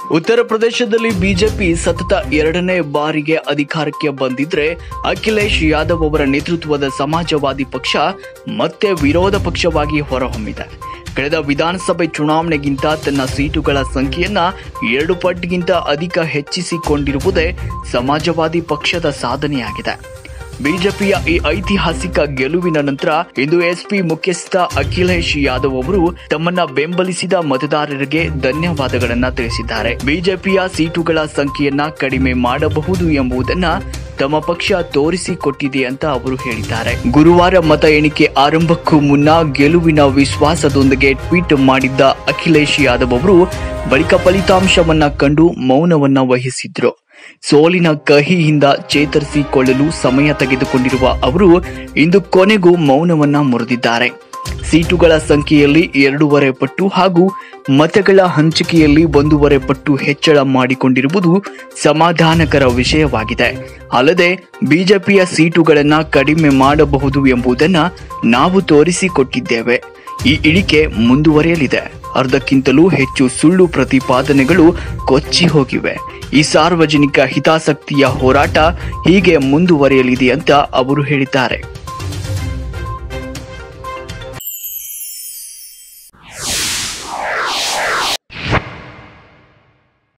ಉತ್ತರ ಪ್ರದೇಶದಲ್ಲಿ ಬಿಜೆಪಿ ಸತತ ಎರಡನೇ ಬಾರಿಗೆ ಅಧಿಕಾರಕ್ಕೆ ಬಂದಿದ್ರೆ ಅಖಿಲೇಶ್ ಯಾದವ್ ಅವರ ನೇತೃತ್ವದ ಸಮಾಜವಾದಿ ಪಕ್ಷ ಮತ್ತೆ ವಿರೋಧ ಪಕ್ಷವಾಗಿ ಹೊರಹೊಮ್ಮಿದೆ ಕಳೆದ ವಿಧಾನಸಭೆ ಚುನಾವಣೆಗಿಂತ ತನ್ನ ಸೀಟುಗಳ ಸಂಖ್ಯೆಯನ್ನ ಎರಡು ಪಟ್ಟಿಗಿಂತ ಅಧಿಕ ಹೆಚ್ಚಿಸಿಕೊಂಡಿರುವುದೇ ಸಮಾಜವಾದಿ ಪಕ್ಷದ ಸಾಧನೆಯಾಗಿದೆ ಬಿಜೆಪಿಯ ಈ ಐತಿಹಾಸಿಕ ಗೆಲುವಿನ ನಂತರ ಇಂದು ಎಸ್ಪಿ ಮುಖ್ಯಸ್ಥ ಅಖಿಲೇಶ್ ಯಾದವ್ ಅವರು ತಮ್ಮನ್ನ ಬೆಂಬಲಿಸಿದ ಮತದಾರರಿಗೆ ಧನ್ಯವಾದಗಳನ್ನ ತಿಳಿಸಿದ್ದಾರೆ ಬಿಜೆಪಿಯ ಸೀಟುಗಳ ಸಂಖ್ಯೆಯನ್ನ ಕಡಿಮೆ ಮಾಡಬಹುದು ಎಂಬುದನ್ನ ತಮ್ಮ ಪಕ್ಷ ತೋರಿಸಿಕೊಟ್ಟಿದೆ ಅಂತ ಅವರು ಹೇಳಿದ್ದಾರೆ ಗುರುವಾರ ಮತ ಎಣಿಕೆ ಆರಂಭಕ್ಕೂ ಮುನ್ನ ಗೆಲುವಿನ ವಿಶ್ವಾಸದೊಂದಿಗೆ ಟ್ವೀಟ್ ಮಾಡಿದ್ದ ಅಖಿಲೇಶ್ ಯಾದವ್ ಅವರು ಬಳಿಕ ಫಲಿತಾಂಶವನ್ನ ಕಂಡು ಮೌನವನ್ನ ವಹಿಸಿದ್ರು ಸೋಲಿನ ಕಹಿಯಿಂದ ಚೇತರಿಸಿಕೊಳ್ಳಲು ಸಮಯ ತೆಗೆದುಕೊಂಡಿರುವ ಅವರು ಇಂದು ಕೊನೆಗೂ ಮೌನವನ್ನ ಮುರಿದಿದ್ದಾರೆ ಸೀಟುಗಳ ಸಂಖ್ಯೆಯಲ್ಲಿ ಎರಡೂವರೆ ಪಟ್ಟು ಹಾಗೂ ಮತಗಳ ಹಂಚಿಕೆಯಲ್ಲಿ ಒಂದೂವರೆ ಪಟ್ಟು ಹೆಚ್ಚಳ ಮಾಡಿಕೊಂಡಿರುವುದು ಸಮಾಧಾನಕರ ವಿಷಯವಾಗಿದೆ ಅಲ್ಲದೆ ಬಿಜೆಪಿಯ ಸೀಟುಗಳನ್ನ ಕಡಿಮೆ ಮಾಡಬಹುದು ಎಂಬುದನ್ನ ನಾವು ತೋರಿಸಿಕೊಟ್ಟಿದ್ದೇವೆ ಈ ಇಳಿಕೆ ಮುಂದುವರಿಯಲಿದೆ ಅರ್ಧಕ್ಕಿಂತಲೂ ಹೆಚ್ಚು ಸುಳ್ಳು ಪ್ರತಿಪಾದನೆಗಳು ಕೊಚ್ಚಿ ಹೋಗಿವೆ ಈ ಸಾರ್ವಜನಿಕ ಹಿತಾಸಕ್ತಿಯ ಹೋರಾಟ ಹೀಗೆ ಮುಂದುವರಿಯಲಿದೆ ಅಂತ ಅವರು ಹೇಳಿದ್ದಾರೆ